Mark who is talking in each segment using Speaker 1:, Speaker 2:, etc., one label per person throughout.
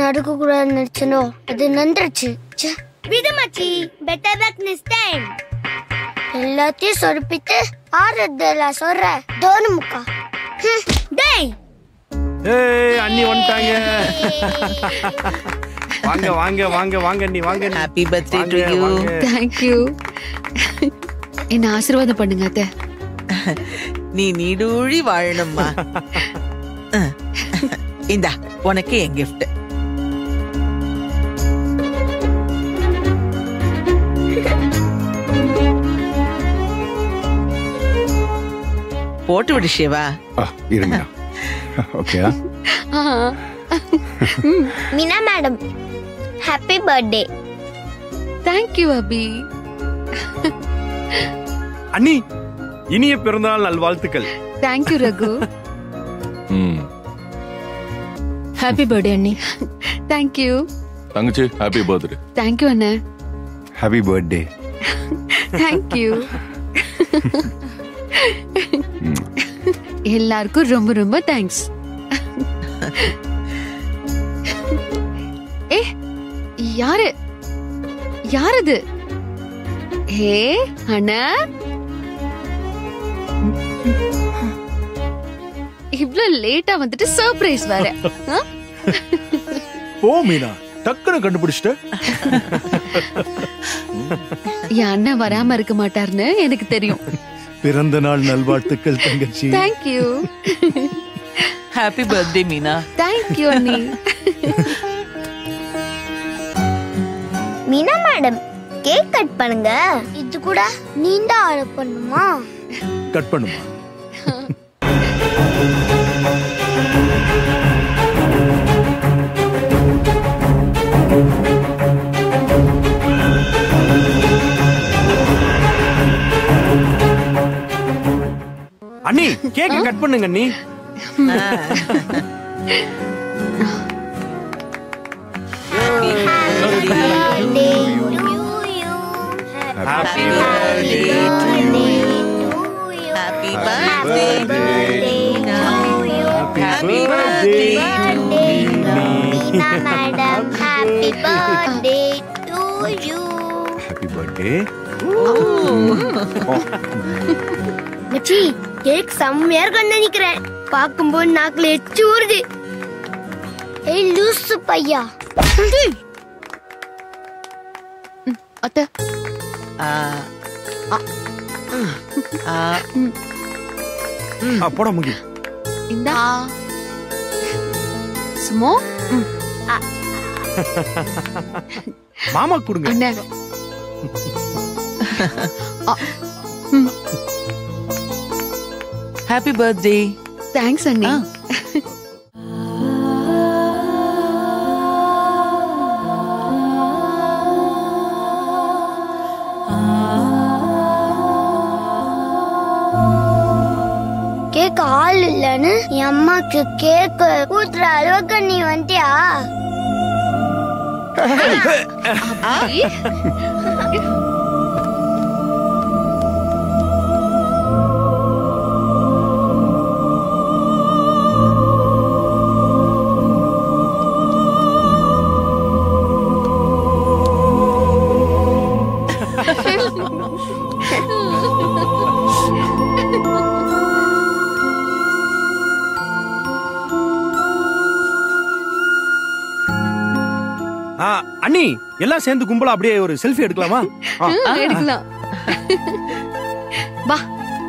Speaker 1: நடக்க கூடாதுன்னு நினைச்சனோ அது நந்துருச்சு ச்சே.
Speaker 2: விடு மச்சி பெட்டர் லக் நெக்ஸ்ட் டைம்
Speaker 1: எல்லாத்தையும் சொருப்பிட்டு ஆறுதல சொல்ற தோனு முக்கா ஹம்.
Speaker 2: டேய்
Speaker 3: ஏய் அண்ணி வந்துட்டாங்க வாங்க வாங்க வாங்க வாங்க அண்ணி வாங்க அண்ணி.
Speaker 4: ஹாப்பி பர்த்டே டு
Speaker 3: வாங்க,
Speaker 4: யூ
Speaker 3: வாங்க.
Speaker 5: தேங்க்யூ என்ன ஆசீர்வாதம் பண்ணுங்க அத்தை
Speaker 4: நீ நீடூழி வாழணும்மா அஹ். இந்தா உனக்கு என் gift போட்டு விடு சிவா
Speaker 6: ஆ, இருங்க ஓகே
Speaker 5: ஆ,
Speaker 1: Meena madam happy birthday
Speaker 5: thank you Abhi
Speaker 3: அண்ணி இனிய பிறந்தநாள் நல்வாழ்த்துக்கள்
Speaker 5: தேங்க்யூ ரகு
Speaker 6: ம்
Speaker 7: ஹாப்பி பர்த்டே அண்ணி
Speaker 5: தேங்க்யூ
Speaker 6: தங்கச்சி ஹாப்பி பர்த்டே
Speaker 5: தேங்க்யூ அண்ணே
Speaker 6: ஹாப்பி பர்த்டே
Speaker 5: தேங்க்யூ எல்லாருக்கும் ரொம்ப ரொம்ப தேங்க்ஸ் ஏ யாரு யார் அது ஏ அண்ணா இவ்ளோ லேட்டா வந்துட்டு சர்ப்ரைஸ் வேற ஆ?
Speaker 8: ஓ மீனா டக்குன்னு கண்டுபிடிச்சிட்ட
Speaker 5: என் அண்ணன் வராம இருக்க மாட்டாருன்னு எனக்கு தெரியும்
Speaker 8: பிறந்த நாள் நல்வாழ்த்துக்கள் தங்கச்சி
Speaker 5: thank you
Speaker 4: happy birthday Meena
Speaker 5: thank you அண்ணி
Speaker 1: மீனா மேடம் கேக் கட் பண்ணுங்க இது கூட நீண்ட ஆர்டர் பண்ணுமா
Speaker 8: கட் பண்ணுமா
Speaker 3: அண்ணி கேக்க கட் பண்ணுங்க அண்ணி
Speaker 4: happy birthday happy birthday happy birthday
Speaker 1: Meena madam happy birthday to you
Speaker 6: happy birthday
Speaker 2: மச்சி கேக் செம்மையா இருக்கும்னு நினைக்கிறேன் பார்க்கும்போது நாக்குல எச்சு ஊறுது
Speaker 1: ஏய் லூசு பையா
Speaker 5: அத்தை
Speaker 4: ஆ ஆ
Speaker 3: ஆ, போடா முகி
Speaker 5: இந்தா சுமோ ம்,
Speaker 3: மாமா கொடுங்க
Speaker 5: அண்ணே
Speaker 4: ஹாப்பி பர்த்டே
Speaker 5: தேங்க்ஸ் அண்ணி
Speaker 4: ஆ.
Speaker 1: கேக் ஆள் இல்லைன்னு என் அம்மாக்கு கேக் ஊத்துற அளவுக்கு நீ வந்துட்டியா
Speaker 3: ஆ, அண்ணி எல்லாம் சேர்ந்து கும்பலா அப்படியே ஒரு செல்ஃபி எடுக்கலாமா ஆ,
Speaker 5: ம், எடுக்கலாம் வா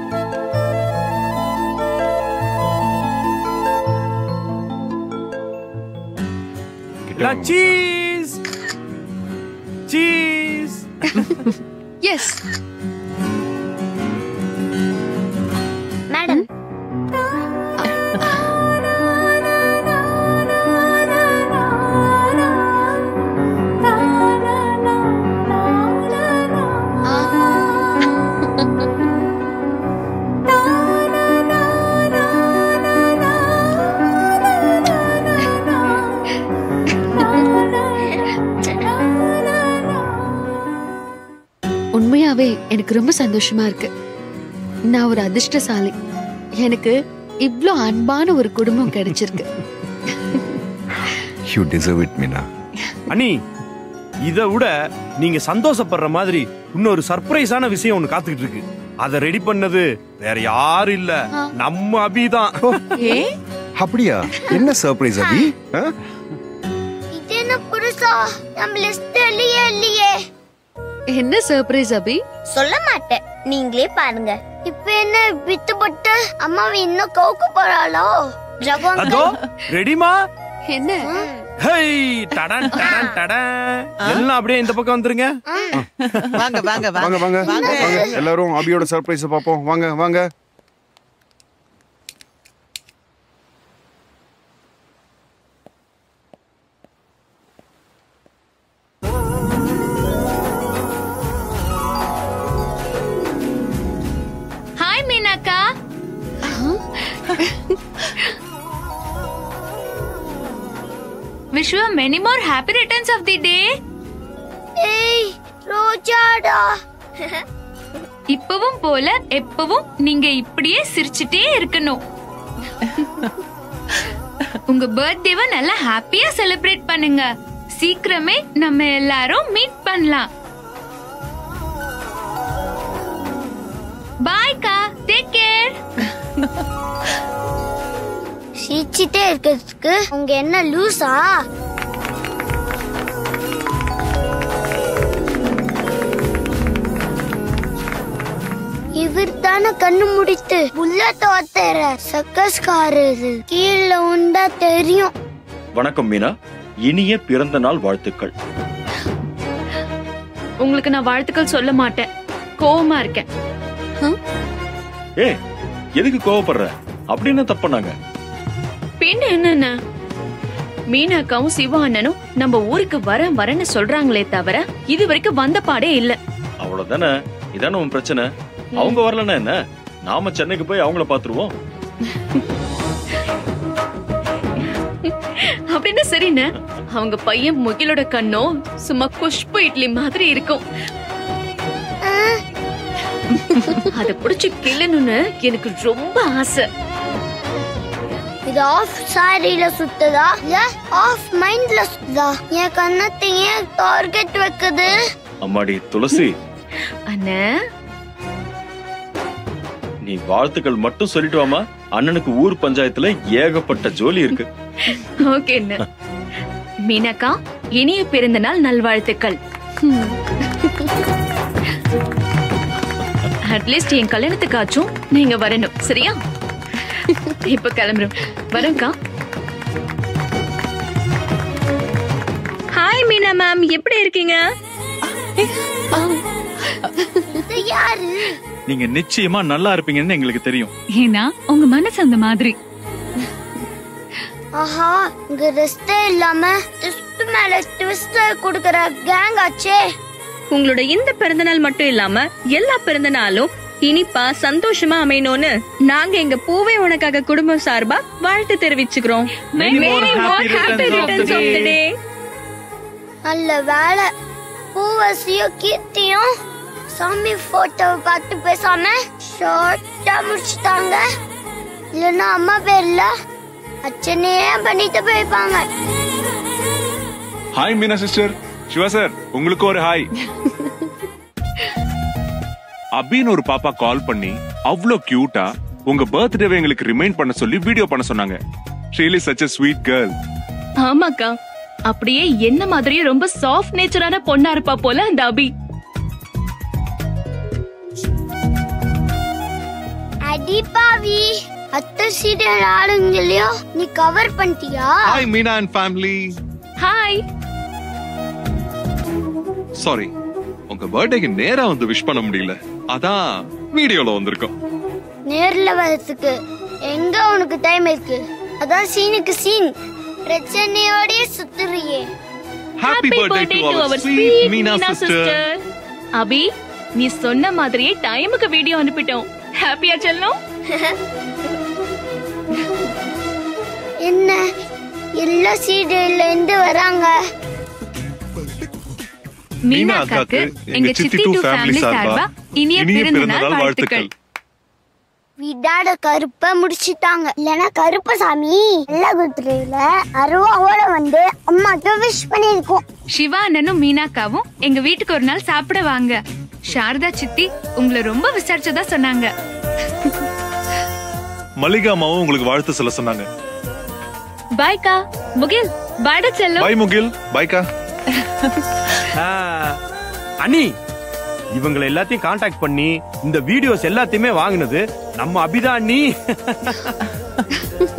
Speaker 3: எல்லாம் சீஸ் சீஸ்
Speaker 5: எஸ்
Speaker 1: மேடம்
Speaker 5: உண்மையாவே எனக்கு ரொம்ப சந்தோஷமா இருக்கு நான் ஒரு அதிர்ஷ்டசாலி எனக்கு இவ்ளோ அன்பான ஒரு குடும்பம் கிடைச்சிருக்கு
Speaker 6: யூ டிசர்வ் இட் மீனா
Speaker 3: அண்ணி இத விட நீங்க சந்தோஷப்படுற மாதிரி இன்னொரு சர்ப்ரைஸான விஷயம் ஒண்ணு காத்துக்கிட்டு இருக்கு அத ரெடி பண்ணது வேற யாரும் இல்ல நம்ம அபிதான்
Speaker 4: ஏ
Speaker 6: அப்படியா என்ன சர்ப்ரைஸ் அபி ஆ?
Speaker 1: இது என்ன புதுசா நம்ம லிஸ்ட் இல்லையே இல்லையே
Speaker 5: என்ன சர்ப்ரைஸ் அபி
Speaker 1: சொல்ல மாட்டேன் நீங்களே பாருங்க இப்ப என்ன வித்து போட்டு அம்மாவை இன்னும் கவுக்க போறாளோ ஜகம்
Speaker 3: அதோ ரெடிமா
Speaker 5: என்ன
Speaker 3: ஹேய் டடன் டடன் டடன் எல்லாம் அப்படியே இந்த பக்கம் வந்துருங்க
Speaker 4: வாங்க வாங்க
Speaker 6: வாங்க வாங்க வாங்க எல்லாரும் அபியோட சர்ப்ரைஸ் பாப்போம் வாங்க வாங்க
Speaker 7: ஹாய் மீனாக்கா wish you many more happy returns of the day
Speaker 1: ஏய் ரோஜாடா
Speaker 7: இப்பவும் போல எப்பவும் நீங்க இப்படியே சிரிச்சுட்டே இருக்கணும் உங்க பர்த்டேவை நல்லா ஹாப்பியா செலிப்ரேட் பண்ணுங்க சீக்கிரமே நம்ம எல்லாரும் மீட் பண்ணலாம் பாய்க்கா டேக் கேர்
Speaker 1: சிரிச்சிட்டே இருக்கிறதுக்கு உங்க என்ன லூசா இவர் தானே கண்ணு முடித்து புல்லட் ஓத்துற சர்க்கஸ்காரரு கீழே உண்டா தெரியும்
Speaker 9: வணக்கம் மீனா இனிய பிறந்த நாள் வாழ்த்துக்கள்
Speaker 7: உங்களுக்கு நான் வாழ்த்துக்கள் சொல்ல மாட்டேன் கோவமா இருக்கேன்
Speaker 9: ஏ எதுக்கு கோவப்படுற அப்படி என்ன தப்புனாங்க
Speaker 7: பின்ன என்னென்ன மீனாக்காவும் சிவா அண்ணனும் நம்ம ஊருக்கு வர வரன்னு சொல்றாங்களே தவிர இது வரைக்கும் வந்த பாடே இல்ல
Speaker 9: அவ்வளவுதானே இதானே உன் பிரச்சனை அவங்க வரலன்னா என்ன நாம சென்னைக்கு போய் அவங்கள பாத்துருவோம்
Speaker 7: அப்படின்னு சரிண்ண அவங்க பையன் முகிலோட கண்ணும் சும்மா குஷ்பு இட்லி மாதிரி இருக்கும் அத புடிச்சு கிள்ளணும்னு எனக்கு ரொம்ப ஆசை
Speaker 1: இது ஆஃப் சாரியில சுத்துதா இல்ல ஆஃப் மைண்ட்ல சுத்துதா என் கண்ணத்தை ஏன் டார்கெட் வைக்குது
Speaker 9: அம்மாடி துளசி
Speaker 7: அண்ணா
Speaker 9: நீ வாழ்த்துக்கள் மட்டும் சொல்லிட்டு வாமா அண்ணனுக்கு ஊர் பஞ்சாயத்துல ஏகப்பட்ட ஜோலி இருக்கு
Speaker 7: ஓகே அண்ணா மீனாக்கா இனிய பிறந்த நாள் நல்வாழ்த்துக்கள் அட்லீஸ்ட் என் கல்யாணத்துக்காச்சும் நீங்க வரணும் சரியா இப்ப கிளம்புறோம் வரோம்க்கா
Speaker 2: ஹாய் மீனா மேம் எப்படி இருக்கீங்க
Speaker 1: இது யாரு
Speaker 10: நீங்க நிச்சயமா நல்லா இருப்பீங்கன்னு எங்களுக்கு தெரியும்
Speaker 7: ஏன்னா உங்க மனசு அந்த மாதிரி
Speaker 1: ஆஹா இங்க ரெஸ்டே இல்லாம ட்விஸ்ட் மேல ட்விஸ்ட் குடுக்கற கேங் ஆச்சே
Speaker 2: உங்களோட இந்த பிறந்தநாள் மட்டும் இல்லாம எல்லா பிறந்த நாளும் இனிப்பா சந்தோஷமா அமையணும்னு நாங்க எங்க பூவே உனக்காக குடும்பம் சார்பா வாழ்த்து தெரிவிச்சுக்கிறோம்
Speaker 10: Many more happy
Speaker 2: happy
Speaker 10: returns of the
Speaker 2: returns of the
Speaker 10: day.
Speaker 2: day.
Speaker 1: நல்ல வேலை பூவசியும் கீர்த்தியும் சாமி போட்டோவை பார்த்து பேசாம ஷார்ட்டா முடிச்சுட்டாங்க இல்லைன்னா அம்மா பேர்ல அச்சனையே பண்ணிட்டு போயிருப்பாங்க
Speaker 10: hi Meena sister Siva sir உங்களுக்கு ஒரு ஹாய் அபின்னு ஒரு பாப்பா கால் பண்ணி அவ்வளோ கியூட்டா உங்க பர்த்டேவை எங்களுக்கு ரிமைண்ட் பண்ண சொல்லி வீடியோ பண்ண சொன்னாங்க really such a sweet girl
Speaker 7: ஆமாக்கா அப்படியே என்ன மாதிரியே ரொம்ப சாஃப்ட் நேச்சரான பொண்ணா இருப்பா போல அந்த அபி
Speaker 1: அடிப்பாவி அத்தை சீரியல் ஆளுங்களையோ நீ கவர் பண்ணிட்டியா
Speaker 10: hi Meena and family
Speaker 7: hi
Speaker 10: sorry உங்க பர்த்டேக்கு நேரா வந்து விஷ் பண்ண முடியல அதான் வீடியோல வந்திருக்கோம்
Speaker 1: நேர்ல வரதுக்கு எங்க உனக்கு டைம் இருக்கு அதான் சீனுக்கு சீன் பிரச்சனையோடயே சுத்துறியே
Speaker 10: happy birthday to our sweet Meena sister
Speaker 7: Abhi நீ சொன்ன மாதிரியே டைமுக்கு வீடியோ அனுப்பிட்டோம் ஹாப்பியா செல்லும்
Speaker 1: என்ன எல்லா சீரியல்ல இருந்து வராங்க
Speaker 10: மீனா அக்காக்கு எங்க சித்தி டூ ஃபேமிலி சார்பா இனிய பிறந்த நாள் வாழ்த்துக்கள்
Speaker 1: விடாத கருப்ப முடிச்சிட்டாங்க இல்லனா கருப்பசாமி எல்லா குத்துறையில அருவாவோட வந்து அம்மாக்கு விஷ் பண்ணிருக்கோம்
Speaker 11: சிவா அண்ணனும் மீனாக்காவும் எங்க வீட்டுக்கு ஒரு நாள் சாப்பிட வாங்க சாரதா சித்தி உங்களை ரொம்ப விசாரிச்சதா சொன்னாங்க
Speaker 12: மல்லிகா அம்மாவும் உங்களுக்கு வாழ்த்து சொல்ல சொன்னாங்க
Speaker 11: பாய்க்கா முகில் பாய்டா செல்லும்
Speaker 12: பாய் முகில் பாய்க்கா
Speaker 3: ஆ, அனி இவங்களை எல்லாத்தையும் காண்டாக்ட் பண்ணி இந்த வீடியோஸ் எல்லாத்தையுமே வாங்குனது நம்ம அபிதா அண்ணி